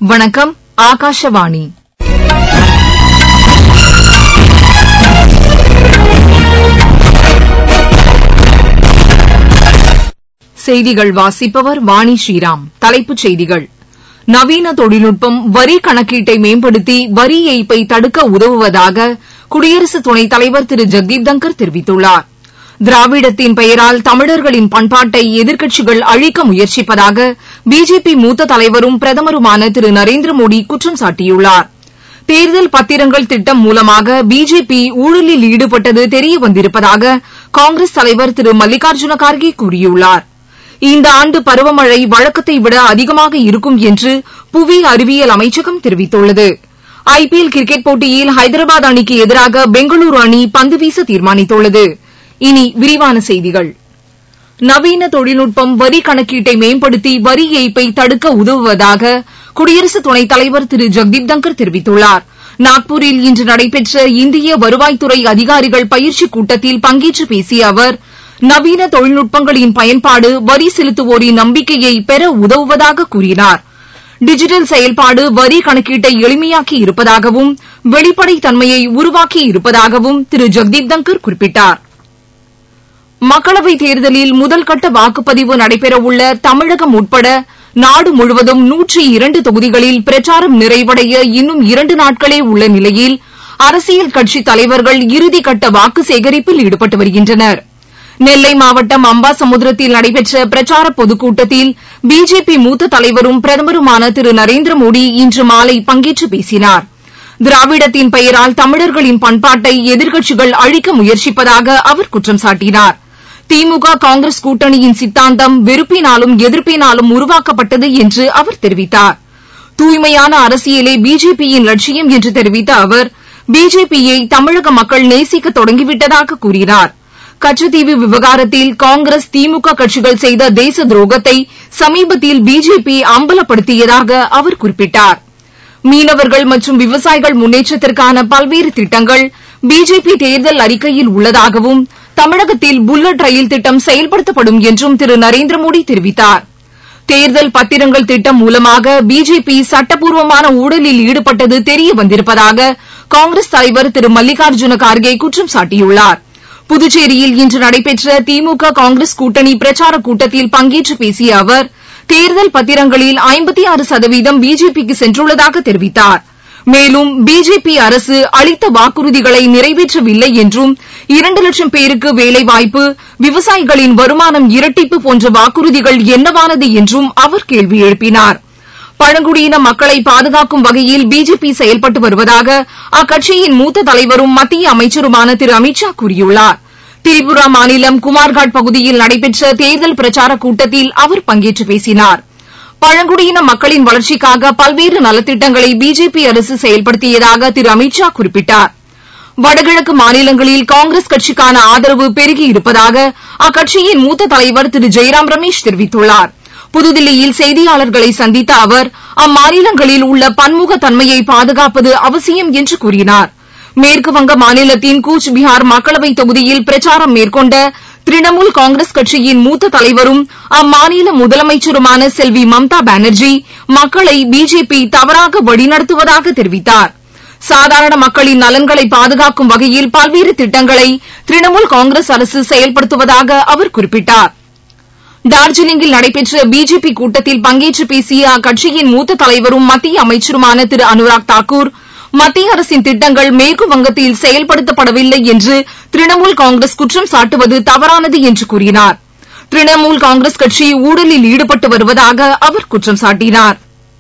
வணக்கம் ஆகாஷவாணி செய்திகள் வாசிப்பவர் வாணி ஸ்ரீராம் தலைப்புச் செய்திகள் நவீன தொழில்நுட்பம் வரி கணக்கீட்டை மேம்படுத்தி வரி ஏய்ப்பை தடுக்க உதவுவதாக குடியரசு துணைத் தலைவர் திரு ஜெக்தீப் தங்கர் தெரிவித்துள்ளார் திராவிடத்தின் பெயரால் தமிழர்களின் பண்பாட்டை எதிர்க்கட்சிகள் அழிக்க முயற்சிப்பதாக பிஜேபி மூத்த தலைவரும் பிரதமருமான திரு நரேந்திரமோடி குற்றம் சாட்டியுள்ளார் தேர்தல் பத்திரங்கள் திட்டம் மூலமாக பிஜேபி ஊழலில் ஈடுபட்டது தெரியவந்திருப்பதாக காங்கிரஸ் தலைவர் திரு மல்லிகார்ஜுன கார்கே கூறியுள்ளார் இந்த ஆண்டு பருவமழை வழக்கத்தை விட அதிகமாக இருக்கும் என்று புவி அறிவியல் அமைச்சகம் தெரிவித்துள்ளது ஐ பி எல் கிரிக்கெட் போட்டியில் ஹைதராபாத் அணிக்கு எதிராக பெங்களூரு அணி பந்து வீச தீர்மானித்துள்ளது இனி விரிவான செய்திகள் நவீன தொழில்நுட்பம் வரி கணக்கீட்டை மேம்படுத்தி வரி ஏய்ப்பை தடுக்க உதவுவதாக குடியரசு துணைத் தலைவர் திரு ஜெக்தீப் தங்கர் தெரிவித்துள்ளார் நாக்பூரில் இன்று நடைபெற்ற இந்திய வருவாய்த்துறை அதிகாரிகள் பயிற்சிக் கூட்டத்தில் பங்கேற்று பேசிய அவர் நவீன தொழில்நுட்பங்களின் பயன்பாடு வரி செலுத்துவோரின் நம்பிக்கையை பெற உதவுவதாக கூறினார் டிஜிட்டல் செயல்பாடு வரி கணக்கீட்டை எளிமையாக்கி இருப்பதாகவும் வெளிப்படைத் தன்மையை உருவாக்கி இருப்பதாகவும் திரு ஜெக்தீப் தங்கர் குறிப்பிட்டார் மக்களவைத் தேர்தலில் முதல்கட்ட வாக்குப்பதிவு நடைபெறவுள்ள தமிழகம் உட்பட நாடு முழுவதும் நூற்றி இரண்டு தொகுதிகளில் பிரச்சாரம் நிறைவடைய இன்னும் இரண்டு நாட்களே உள்ள நிலையில் அரசியல் கட்சித் தலைவர்கள் இறுதிக்கட்ட வாக்கு சேகரிப்பில் ஈடுபட்டு வருகின்றனர் நெல்லை மாவட்டம் அம்பாசமுத்திரத்தில் நடைபெற்ற பிரச்சார பொதுக்கூட்டத்தில் பிஜேபி மூத்த தலைவரும் பிரதமருமான திரு நரேந்திரமோடி இன்று மாலை பங்கேற்று பேசினார் திராவிடத்தின் பெயரால் தமிழர்களின் பண்பாட்டை எதிர்க்கட்சிகள் அழிக்க முயற்சிப்பதாக அவர் குற்றம் சாட்டினார் திமுக காங்கிரஸ் கூட்டணியின் சித்தாந்தம் வெறுப்பினாலும் எதிர்ப்பினாலும் உருவாக்கப்பட்டது என்று அவர் தெரிவித்தார் தூய்மையான அரசியலே பிஜேபியின் லட்சியம் என்று தெரிவித்த அவர் பிஜேபியை தமிழக மக்கள் நேசிக்க தொடங்கிவிட்டதாக கூறினார் கச்சத்தீவு விவகாரத்தில் காங்கிரஸ் திமுக கட்சிகள் செய்த தேச துரோகத்தை சமீபத்தில் பிஜேபி அம்பலப்படுத்தியதாக அவர் குறிப்பிட்டார் மீனவர்கள் மற்றும் விவசாயிகள் முன்னேற்றத்திற்கான பல்வேறு திட்டங்கள் பிஜேபி தேர்தல் அறிக்கையில் உள்ளதாகவும் தமிழகத்தில் புல்லட் ரயில் திட்டம் செயல்படுத்தப்படும் என்றும் திரு நரேந்திரமோடி தெரிவித்தார் தேர்தல் பத்திரங்கள் திட்டம் மூலமாக பிஜேபி சட்டப்பூர்வமான ஊழலில் ஈடுபட்டது தெரிய வந்திருப்பதாக காங்கிரஸ் தலைவர் திரு மல்லிகார்ஜுன கார்கே குற்றம் சாட்டியுள்ளார் புதுச்சேரியில் இன்று நடைபெற்ற திமுக காங்கிரஸ் கூட்டணி பிரச்சாரக் கூட்டத்தில் பங்கேற்று பேசிய அவர் தேர்தல் பத்திரங்களில் ஐம்பத்தி ஆறு சதவீதம் பிஜேபிக்கு சென்றுள்ளதாக தெரிவித்தார் மேலும் பிஜேபி அரசு அளித்த வாக்குறுதிகளை நிறைவேற்றவில்லை என்றும் இரண்டு லட்சம் பேருக்கு வேலைவாய்ப்பு விவசாயிகளின் வருமானம் இரட்டிப்பு போன்ற வாக்குறுதிகள் என்னவானது என்றும் அவர் கேள்வி எழுப்பினார் பழங்குடியின மக்களை பாதுகாக்கும் வகையில் பிஜேபி செயல்பட்டு வருவதாக அக்கட்சியின் மூத்த தலைவரும் மத்திய அமைச்சருமான திரு அமித்ஷா கூறியுள்ளார் திரிபுரா மாநிலம் குமார்காட் பகுதியில் நடைபெற்ற தேர்தல் பிரச்சாரக் கூட்டத்தில் அவர் பங்கேற்று பேசினார் பழங்குடியின மக்களின் வளர்ச்சிக்காக பல்வேறு நலத்திட்டங்களை பிஜேபி அரசு செயல்படுத்தியதாக திரு அமித்ஷா குறிப்பிட்டார் வடகிழக்கு மாநிலங்களில் காங்கிரஸ் கட்சிக்கான ஆதரவு பெருகியிருப்பதாக அக்கட்சியின் மூத்த தலைவர் திரு ஜெய்ராம் ரமேஷ் தெரிவித்துள்ளார் புதுதில்லியில் செய்தியாளர்களை சந்தித்த அவர் அம்மாநிலங்களில் உள்ள பன்முகத்தன்மையை பாதுகாப்பது அவசியம் என்று கூறினார் மேற்குவங்க மாநிலத்தின் கூச் பீகார் மக்களவைத் தொகுதியில் பிரச்சாரம் மேற்கொண்ட திரிணாமுல் காங்கிரஸ் கட்சியின் மூத்த தலைவரும் அம்மாநில முதலமைச்சருமான செல்வி மம்தா பானர்ஜி மக்களை பிஜேபி தவறாக வழிநடத்துவதாக தெரிவித்தார் சாதாரண மக்களின் நலன்களை பாதுகாக்கும் வகையில் பல்வேறு திட்டங்களை திரிணாமுல் காங்கிரஸ் அரசு செயல்படுத்துவதாக அவர் குறிப்பிட்டார் டார்ஜிலிங்கில் நடைபெற்ற பிஜேபி கூட்டத்தில் பங்கேற்று பேசிய அக்கட்சியின் மூத்த தலைவரும் மத்திய அமைச்சருமான திரு அனுராக் தாக்கூர் மத்திய அரசின் திட்டங்கள் மேற்கு வங்கத்தில் செயல்படுத்தப்படவில்லை என்று திரிணாமுல் காங்கிரஸ் குற்றம் சாட்டுவது தவறானது என்று கூறினார் திரிணாமுல் காங்கிரஸ் கட்சி ஊழலில் ஈடுபட்டு வருவதாக அவர் குற்றம் சாட்டினார்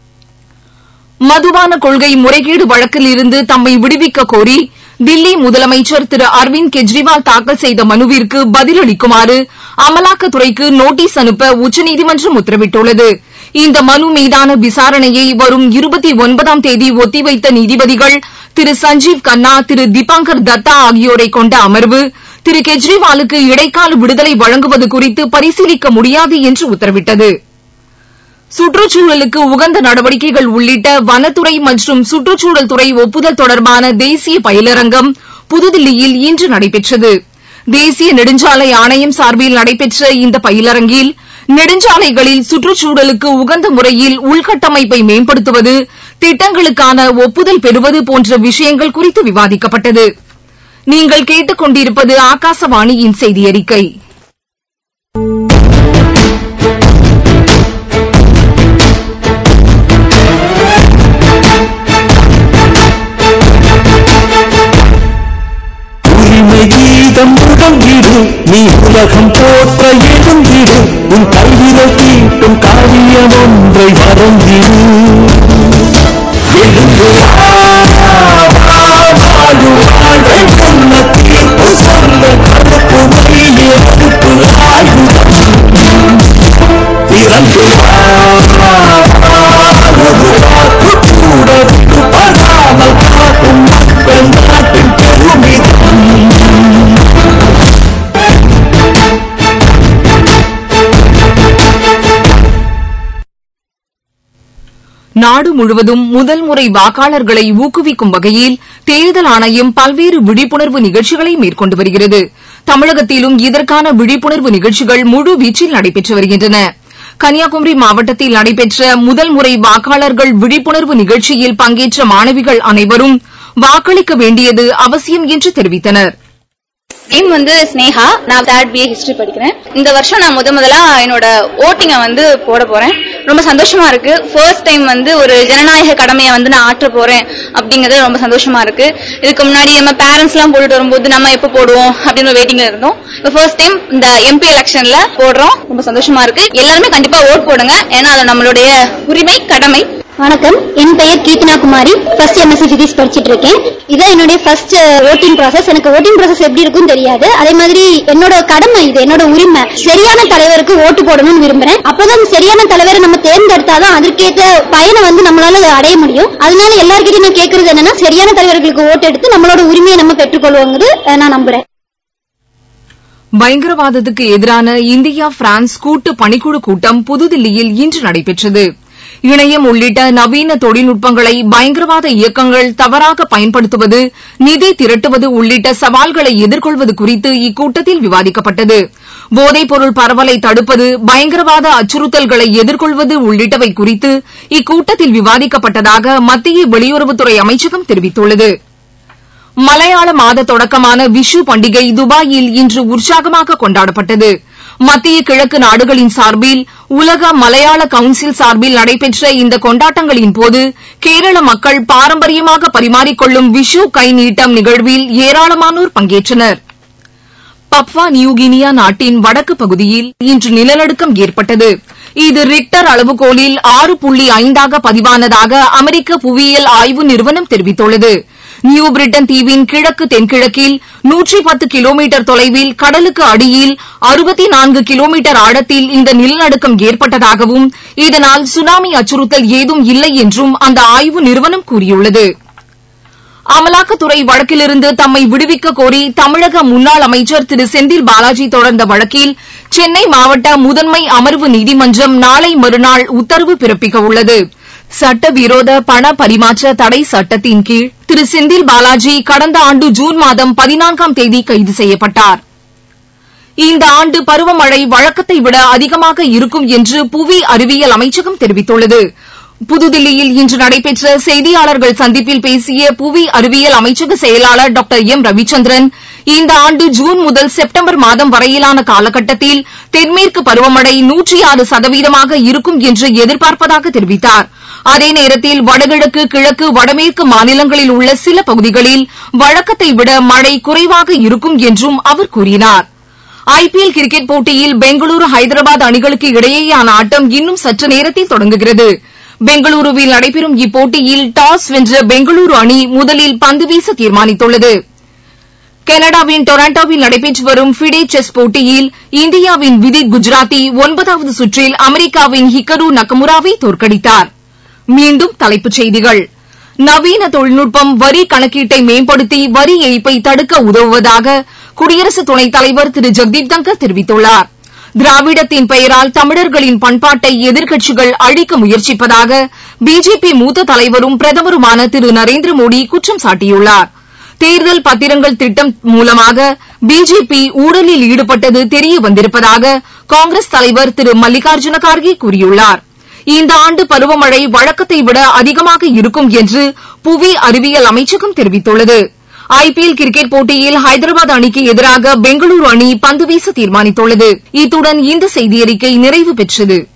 மதுபான கொள்கை முறைகேடு வழக்கில் இருந்து தம்மை விடுவிக்க கோரி தில்லி முதலமைச்சர் திரு அரவிந்த் கெஜ்ரிவால் தாக்கல் செய்த மனுவிற்கு பதிலளிக்குமாறு அமலாக்கத்துறைக்கு நோட்டீஸ் அனுப்ப உச்சநீதிமன்றம் உத்தரவிட்டுள்ளது இந்த மனு மீதான விசாரணையை வரும் இருபத்தி ஒன்பதாம் தேதி ஒத்திவைத்த நீதிபதிகள் திரு சஞ்சீவ் கன்னா திரு தீபாங்கர் தத்தா ஆகியோரை கொண்ட அமர்வு திரு கெஜ்ரிவாலுக்கு இடைக்கால விடுதலை வழங்குவது குறித்து பரிசீலிக்க முடியாது என்று உத்தரவிட்டது சுற்றுச்சூழலுக்கு உகந்த நடவடிக்கைகள் உள்ளிட்ட வனத்துறை மற்றும் சுற்றுச்சூழல் துறை ஒப்புதல் தொடர்பான தேசிய பயிலரங்கம் புதுதில்லியில் இன்று நடைபெற்றது தேசிய நெடுஞ்சாலை ஆணையம் சார்பில் நடைபெற்ற இந்த பயிலரங்கில் நெடுஞ்சாலைகளில் சுற்றுச்சூழலுக்கு உகந்த முறையில் உள்கட்டமைப்பை மேம்படுத்துவது திட்டங்களுக்கான ஒப்புதல் பெறுவது போன்ற விஷயங்கள் குறித்து விவாதிக்கப்பட்டது நீங்கள் கேட்டுக்கொண்டிருப்பது ஆகாசவாணியின் செய்தி அறிக்கை உரிமை கீதம் முழங்கிடு நீ உலகம் போற்ற எழுந்திடு உன் கைவிரல் தீட்டும் காரியம் ஒன்றை வரைந்திடு எழுந்து வா, வா, வாழும் வாழ்வை சொன்ன தீர்ப்பு சொல்ல கருப்பு மொழியே அடுப்பு ஆயுதம் திறந்து வா, வா, ஒரு வாக்கு கூட விடுபடாமல் காக்கும் மக்கள் நாட்டின் பெருமிதம் நாடு முழுவதும் முதல் முறை வாக்காளர்களை ஊக்குவிக்கும் வகையில் தேர்தல் ஆணையம் பல்வேறு விழிப்புணர்வு நிகழ்ச்சிகளை மேற்கொண்டு வருகிறது தமிழகத்திலும் இதற்கான விழிப்புணர்வு நிகழ்ச்சிகள் முழு வீச்சில் நடைபெற்று வருகின்றன கன்னியாகுமரி மாவட்டத்தில் நடைபெற்ற முதல் முறை வாக்காளர்கள் விழிப்புணர்வு நிகழ்ச்சியில் பங்கேற்ற மாணவிகள் அனைவரும் வாக்களிக்க வேண்டியது அவசியம் என்று தெரிவித்தனர் நேம் வந்து ஸ்னேகா நான் தேர்ட் பிஏ ஹிஸ்டரி படிக்கிறேன் இந்த வருஷம் நான் முத முதலா என்னோட ஓட்டிங்கை வந்து போட போறேன் ரொம்ப சந்தோஷமா இருக்கு ஃபர்ஸ்ட் டைம் வந்து ஒரு ஜனநாயக கடமையை வந்து நான் ஆற்ற போறேன் அப்படிங்கறது ரொம்ப சந்தோஷமா இருக்கு இதுக்கு முன்னாடி நம்ம பேரண்ட்ஸ் எல்லாம் போட்டுட்டு வரும்போது நம்ம எப்ப போடுவோம் அப்படின்னு வெயிட்டிங்ல இருந்தோம் இப்போ ஃபர்ஸ்ட் டைம் இந்த எம்பி எலெக்ஷன்ல போடுறோம் ரொம்ப சந்தோஷமா இருக்கு எல்லாருமே கண்டிப்பா ஓட் போடுங்க ஏன்னா அது நம்மளுடைய உரிமை கடமை வணக்கம் என் பெயர் Keerthana Kumari first MSc physics படிச்சிட்டு இருக்கேன் இதான் என்னுடைய ஃபர்ஸ்ட் ஓட்டிங் ப்ராசஸ் எனக்கு ஓட்டிங் ப்ராசஸ் எப்படி இருக்கும் தெரியாது அதே மாதிரி என்னோட கடமை இது என்னோட உரிமை சரியான தலைவருக்கு ஓட்டு போடணும்னு விரும்புறேன் அப்பதான் சரியான தலைவரை நம்ம தேர்ந்தெடுத்தாதான் அதற்கேற்ற பயனை வந்து நம்மளால அடைய முடியும் அதனால எல்லார்கிட்டயும் நான் கேட்கறது என்னன்னா சரியான தலைவர்களுக்கு ஓட்டு எடுத்து நம்மளோட உரிமையை நம்ம பெற்றுக்கொள்வோங்கிறது அஹ், நான் நம்புறேன் பயங்கரவாதத்துக்கு எதிரான இந்தியா பிரான்ஸ் கூட்டு பணிக்குழு கூட்டம் புதுதில்லியில் இன்று நடைபெற்றது இணையம் உள்ளிட்ட நவீன தொழில்நுட்பங்களை பயங்கரவாத இயக்கங்கள் தவறாக பயன்படுத்துவது நிதி திரட்டுவது உள்ளிட்ட சவால்களை எதிர்கொள்வது குறித்து இக்கூட்டத்தில் விவாதிக்கப்பட்டது போதைப்பொருள் பரவலை தடுப்பது பயங்கரவாத அச்சுறுத்தல்களை எதிர்கொள்வது உள்ளிட்டவை குறித்து இக்கூட்டத்தில் விவாதிக்கப்பட்டதாக மத்திய வெளியுறவுத்துறை அமைச்சகம் தெரிவித்துள்ளது மலையாள மாத தொடக்கமான விஷு பண்டிகை துபாயில் இன்று உற்சாகமாக கொண்டாடப்பட்டது மத்திய கிழக்கு நாடுகளின் சார்பில் உலக மலையாள கவுன்சில் சார்பில் நடைபெற்ற இந்த கொண்டாட்டங்களின் போது கேரள மக்கள் பாரம்பரியமாக பரிமாறிக்கொள்ளும் விஷு கை நீட்டம் நிகழ்வில் ஏராளமானோர் பங்கேற்றனர் பப்வா நியூகினியா நாட்டின் வடக்கு பகுதியில் இன்று நிலநடுக்கம் ஏற்பட்டது இது ரிக்டர் அளவுகோலில் ஆறு புள்ளி ஐந்தாக பதிவானதாக அமெரிக்க புவியியல் ஆய்வு நிறுவனம் தெரிவித்துள்ளது நியூ பிரிட்டன் தீவின் கிழக்கு தென்கிழக்கில் நூற்றி பத்து கிலோமீட்டர் தொலைவில் கடலுக்கு அடியில் அறுபத்தி நான்கு கிலோமீட்டர் ஆழத்தில் இந்த நிலநடுக்கம் ஏற்பட்டதாகவும் இதனால் சுனாமி அச்சுறுத்தல் ஏதும் இல்லை என்றும் அந்த ஆய்வு நிறுவனம் கூறியுள்ளது அமலாக்கத்துறை வழக்கிலிருந்து தம்மை விடுவிக்க கோரி தமிழக முன்னாள் அமைச்சர் திரு செந்தில் பாலாஜி தொடர்ந்த வழக்கில் சென்னை மாவட்ட முதன்மை அமர்வு நீதிமன்றம் நாளை மறுநாள் உத்தரவு பிறப்பிக்க உள்ளது சட்டவிரோத பண பரிமாற்ற தடை சட்டத்தின் கீழ் திரு செந்தில் பாலாஜி கடந்த ஆண்டு ஜூன் மாதம் பதினான்காம் தேதி கைது செய்யப்பட்டார் இந்த ஆண்டு பருவமழை வழக்கத்தை விட அதிகமாக இருக்கும் என்று புவி அறிவியல் அமைச்சகம் தெரிவித்துள்ளது புதுதில்லியில் இன்று நடைபெற்ற செய்தியாளர்கள் சந்திப்பில் பேசிய புவி அறிவியல் அமைச்சக செயலாளர் டாக்டர் எம் ரவிச்சந்திரன் இந்த ஆண்டு ஜூன் முதல் செப்டம்பர் மாதம் வரையிலான காலகட்டத்தில் தென்மேற்கு பருவமழை நூற்றி ஆறு சதவீதமாக இருக்கும் என்று எதிர்பார்ப்பதாக தெரிவித்தார் அதே நேரத்தில் வடகிழக்கு கிழக்கு வடமேற்கு மாநிலங்களில் உள்ள சில பகுதிகளில் வழக்கத்தை விட மழை குறைவாக இருக்கும் என்றும் அவர் கூறினார் ஐபிஎல் கிரிக்கெட் போட்டியில் பெங்களூரு ஹைதராபாத் அணிகளுக்கு இடையேயான ஆட்டம் இன்னும் சற்று நேரத்தில் தொடங்குகிறது பெங்களூருவில் நடைபெறும் இப்போட்டியில் டாஸ் வென்ற பெங்களூரு அணி முதலில் பந்து வீச தீர்மானித்துள்ளது கனடாவின் டொரண்டோவில் நடைபெற்று வரும் ஃபிடே செஸ் போட்டியில் இந்தியாவின் விதித் குஜராத்தி ஒன்பதாவது சுற்றில் அமெரிக்காவின் ஹிக்கரு நக்கமுராவை தோற்கடித்தார் மீண்டும் தலைப்புச் செய்திகள் நவீன தொழில்நுட்பம் வரி கணக்கீட்டை மேம்படுத்தி வரி ஏய்ப்பை தடுக்க உதவுவதாக குடியரசு துணைத் தலைவர் திரு ஜெக்தீப் தங்கர் தெரிவித்துள்ளார் திராவிடத்தின் பெயரால் தமிழர்களின் பண்பாட்டை எதிர்க்கட்சிகள் அழிக்க முயற்சிப்பதாக பிஜேபி மூத்த தலைவரும் பிரதமருமான திரு நரேந்திர மோடி குற்றம் சாட்டியுள்ளார் தேர்தல் பத்திரங்கள் திட்டம் மூலமாக பிஜேபி ஊழலில் ஈடுபட்டது தெரிய வந்திருப்பதாக காங்கிரஸ் தலைவர் திரு மல்லிகார்ஜுன கார்கே கூறியுள்ளார் இந்த ஆண்டு பருவமழை வழக்கத்தை விட அதிகமாக இருக்கும் என்று புவி அறிவியல் அமைச்சகம் தெரிவித்துள்ளது ஐபிஎல் கிரிக்கெட் போட்டியில் ஹைதராபாத் அணிக்கு எதிராக பெங்களூரு அணி பந்து வீச தீர்மானித்துள்ளது இத்துடன் இந்த செய்தியறிக்கை நிறைவு பெற்றது